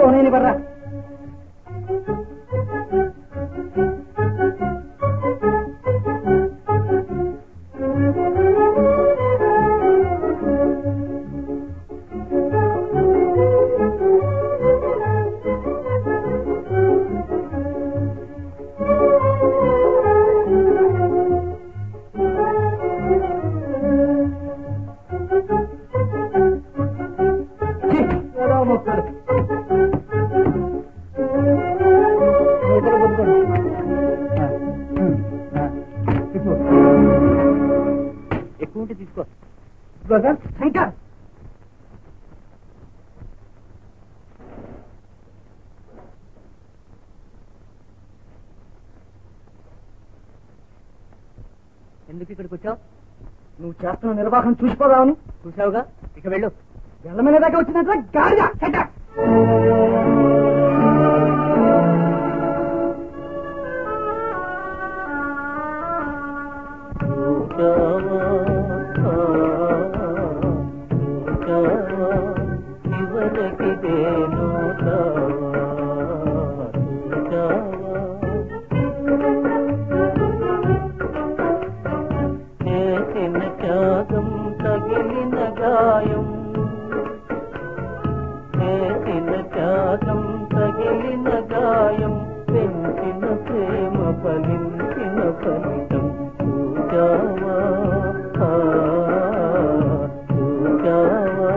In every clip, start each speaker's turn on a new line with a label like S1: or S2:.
S1: తీసుకో నేను బర్రా
S2: ఎక్కువ ఉంటే తీసుకో
S1: శంకర్
S2: ఎందుకు ఇక్కడికి వచ్చావు
S1: నువ్వు చేస్తున్న నిర్వాహం చూసిపోదామని
S2: చూసావుగా ఇక వెళ్ళు
S1: వెళ్ళమైన దాకా వచ్చినట్ల గాడిగా శంకర్
S3: చేసిన త్యాగం తగిలిన గాయం చేసిన త్యాగం తగిలిన గాయం పెంచిన ప్రేమ ఫలించిన ఫలితం చూచావా ఆ, చూచావా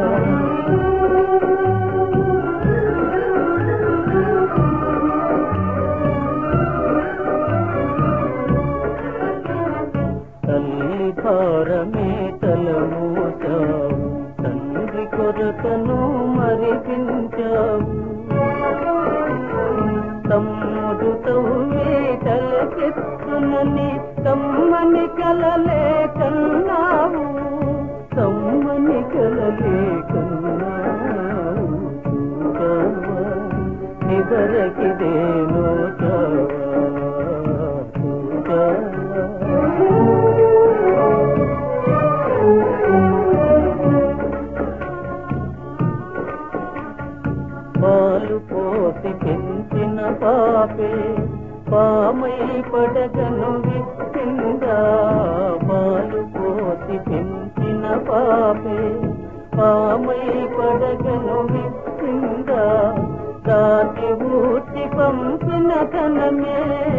S3: తల్లి భారమే తలమోచావు తండ్రి కొరతను మరిపించావు తమ్ముడు తవ్వే తలకెత్తునని తమ్మని కలలే కన్నావు తమ్మని కలలే కన్నావు చూచావా నిదరకిదేనో చావా చూచావా పాలు పోసి పెంచిన పాపే పామై పడగను విచ్చిందా పాలు పోసి పెంచిన పాపే పామై పడగను విచ్చిందా దాటి ఊటి పంపిన కనమే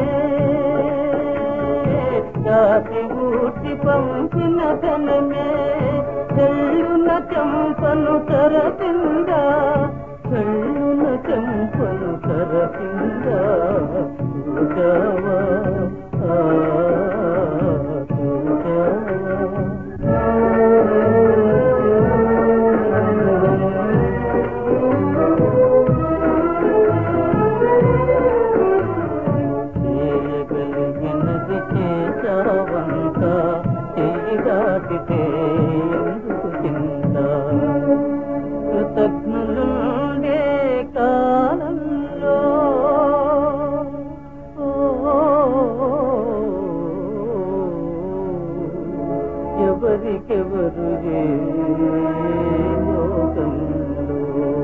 S3: దాటి ఊటి పంపిన కనమే చెల్లున చంపను తరపిందా కళ్ళున చెంపను తరపిందా చూచావా ఆ, చేయగలిగినది చేశావంత చేయి దాటితే ఎందుకు చింత కృతజ్ఞులుండే కాలంలో ఎవరికెవరు ఏ లోకంలో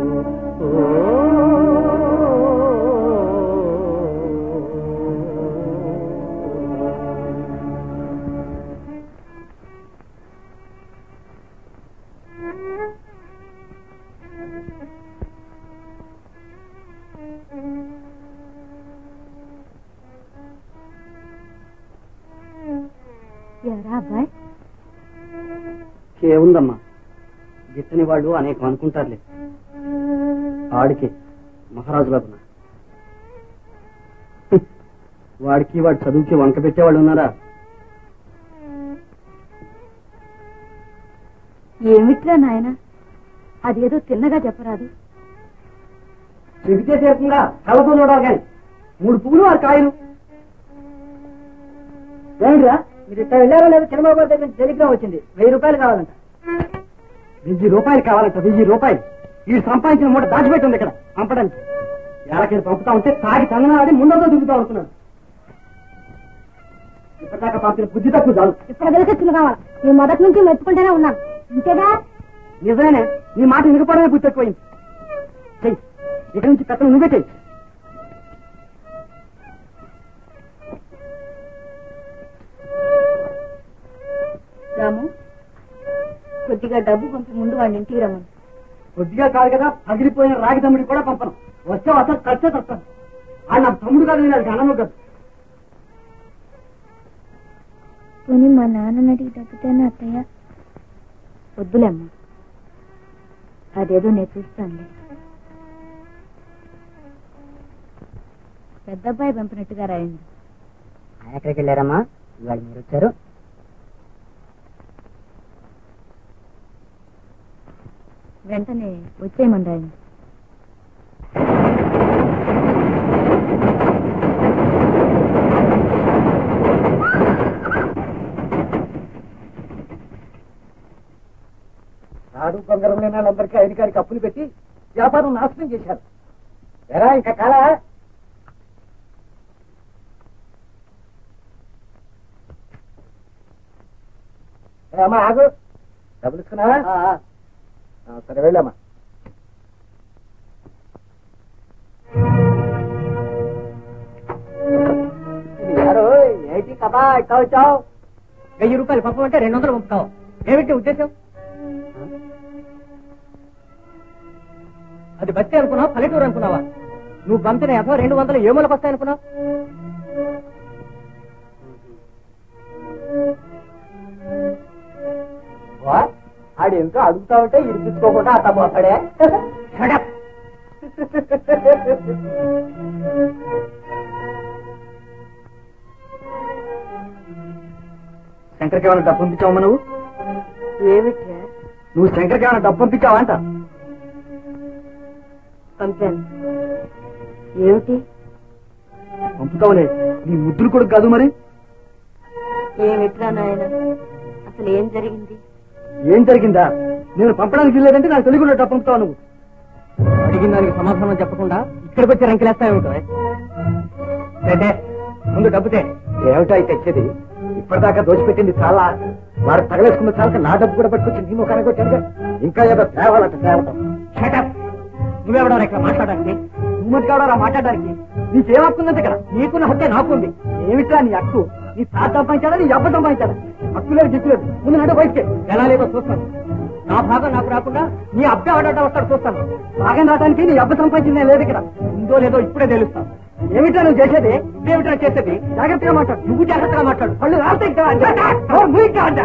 S4: ఎవరా అబ్బాయి
S1: ఏముందమ్మా గిట్టని వాళ్ళు అనేకం అనుకుంటారులే ఆడికి మహారాజు బాబున వాడికి వాడు చదువుకి వంక పెట్టేవాళ్ళు ఉన్నారా
S4: ఏమిట్రా నాయన అదేదో తిన్నగా చెప్పరాదు
S1: చెబితే తీరుతుందా కళ్ళతో చూడాలి కానీ మూడు పువ్వులు ఆరు కాయలు ఏమిట్రా మీరు ఇక్కడ వెళ్ళారో లేదో చంద్రబాబు గారి దగ్గర నుంచి టెలిగ్రామ్ వచ్చింది వెయ్యి రూపాయలు కావాలంట వెయ్యి రూపాయలు కావాలంట వెయ్యి రూపాయలు ఈ సంపాదించిన మూట దాచిపెట్టి ఉంది ఇక్కడ పంపడానికి ఎలాగైనా పంపుతా ఉంటే తాగి తంగనాడి ముందరతో దిగుతా ఉంటున్నాడు ఇప్పటిదాకా పంపిన బుద్ధి తక్కువ చాలు
S4: ఇక్కడ వెలికెత్తులు కావాలి నేను మొదటి నుంచి మెచ్చుకుంటూనే ఉన్నాను అంతేగా
S1: నిజమేనే నీ మాట వినకపోవడమే బుద్ధి తక్కువైంది చెయ్యి ఇక్కడి నుంచి పెత్తనం నువ్వే చెయ్యి
S4: రాము కొద్దిగా డబ్బు పంపి ముందు వాడిని ఇంటికి రమ్మను
S1: కొద్దిగా కాదు కదా పగిలిపోయిన రాగి తమ్ముడికి కూడా పంపను వస్తే అసలు ఖర్చే తస్తాను ఆ నా తమ్ముడు కాదు నేను అన్నము కాదు
S4: పోనీ మా నాన్న అడిగి తగ్గితేనే అత్తయ్య వద్దులేమ్మా అదేదో నేను చూస్తానులే పెద్ద అబ్బాయి పంపినట్టుగా రాయండి
S2: ఆయన ఎక్కడికి వెళ్ళారమ్మా ఇవాళ మీరు వచ్చారు
S4: వెంటనే వచ్చేయమని రాయండి
S1: నాడు బంగారం లేని వాళ్ళందరికీ అధికారికి అప్పులు పెట్టి వ్యాపారం నాశనం చేశారు ఎరా ఇంకా కాలా ఏ అమ్మా ఆగు డబ్బులు ఇస్తున్నావా ఆ, సరే వెళ్ళమ్మా
S2: యారు ఏంటి కదా ఇట్లా వచ్చావు వెయ్యి రూపాయలు పంపమంటే రెండు వందలు పంపుతావు ఏమిటి ఉద్దేశం అది బస్తీ అనుకున్నావా పల్లెటూరు అనుకున్నావా నువ్వు పంపిన యాభై రెండు వందలు ఏమూలకు వస్తాయి అనుకున్నావు
S1: ఆడు ఎంతో అడుగుతా ఉంటే ఇరిపించుకోకుండా అట్ట పోతాడే శంకర్కి ఏమైనా డబ్బు పంపించావమ్మా నువ్వు
S4: ఏమిట్రా
S1: నువ్వు శంకర్కి ఏమైనా డబ్బు పంపించావా అంట
S4: పంపాను ఏమిటి
S1: పంపుతావులే నీ ముద్దులు కూడా కాదు మరి
S4: ఏమిట్రా నాయన అసలు ఏం జరిగింది
S1: ఏం జరిగిందా నేను పంపడానికి వీల్లేదంటే నాకు తెలియకుండా డబ్బు పంపుతావు నువ్వు
S2: అడిగిన దానికి సమాధానం చెప్పకుండా ఇక్కడికి వచ్చి రంకెలేస్తావేమిటో అంటే ముందు డబ్బుతే
S1: ఏమిటో అయితే తెచ్చేది ఇప్పటిదాకా దోచిపెట్టింది చాలా వాడు తగలేసుకున్న చాలక నా డబ్బు కూడా పట్టుకొచ్చి నీ ముఖానికి వచ్చానుగా ఇంకా ఏదో తేవాలంట తేవటం
S2: షటప్ నువ్వెవడో ఇక్కడ మాట్లాడడానికి
S1: నువ్వు కావడా మాట్లాడడానికి నీకేం హక్కుందంటే ఇక్కడ
S2: నీకున్న హక్కే నాకుంది
S1: ఏమిట్రా నీ హక్కు నీ తాత సంపాదించాడా నీ అబ్బ సంపాదించాడా హక్కు లేదు గిక్కు లేదు ముందు నడు బయటికి
S2: ఎలా లేదో చూస్తాను నా భాగం నాకు రాకుండా నీ అబ్బాయి ఆడట వస్తాడు చూస్తాను
S1: భాగం రావడానికి నీ అబ్బ సంపాదించిందే లేదు ఇక్కడ
S2: ఉందో లేదో ఇప్పుడే తెలుస్తాను
S1: ఏమిట్రా నువ్వు చేసేది
S2: ఏమిటో చేసేది
S1: జాగ్రత్తగా మాట్లాడు
S2: నువ్వు జాగ్రత్తగా మాట్లాడు
S1: పళ్ళు రాస్తాయి కదా నోరు మూయి కదా.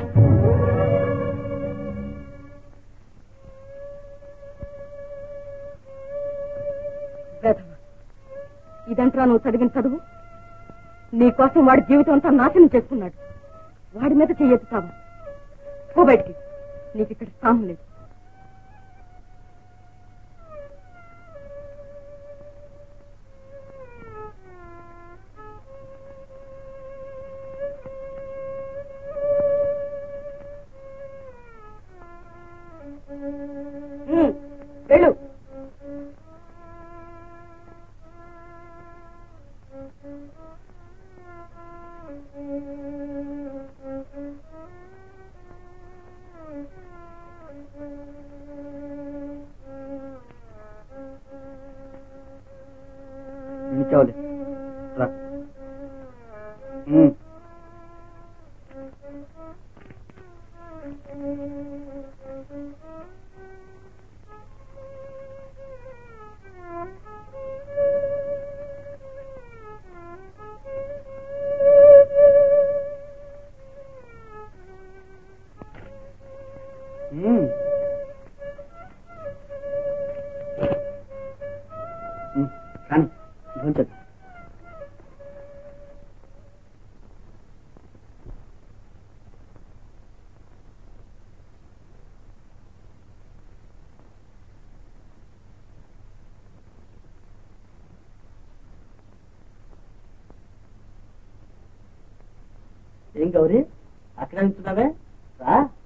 S4: వేధవ ఇదంట్రా నువ్వు చదివిన చదువు నీకోసం వాడి జీవితం అంతా నాశనం చేసుకున్నాడు వాడి మీద చెయ్యెత్తుతావా పో బయటికి నీకు ఇక్కడ స్థానం లేదు ఉమ్, వెళ్ళు
S1: నిలిచావులే రా ఉమ్. ఉమ్. ఉమ్, కానీ భోంచదు
S2: ఏం గౌరీ అక్కడ నిల్చున్నావే రా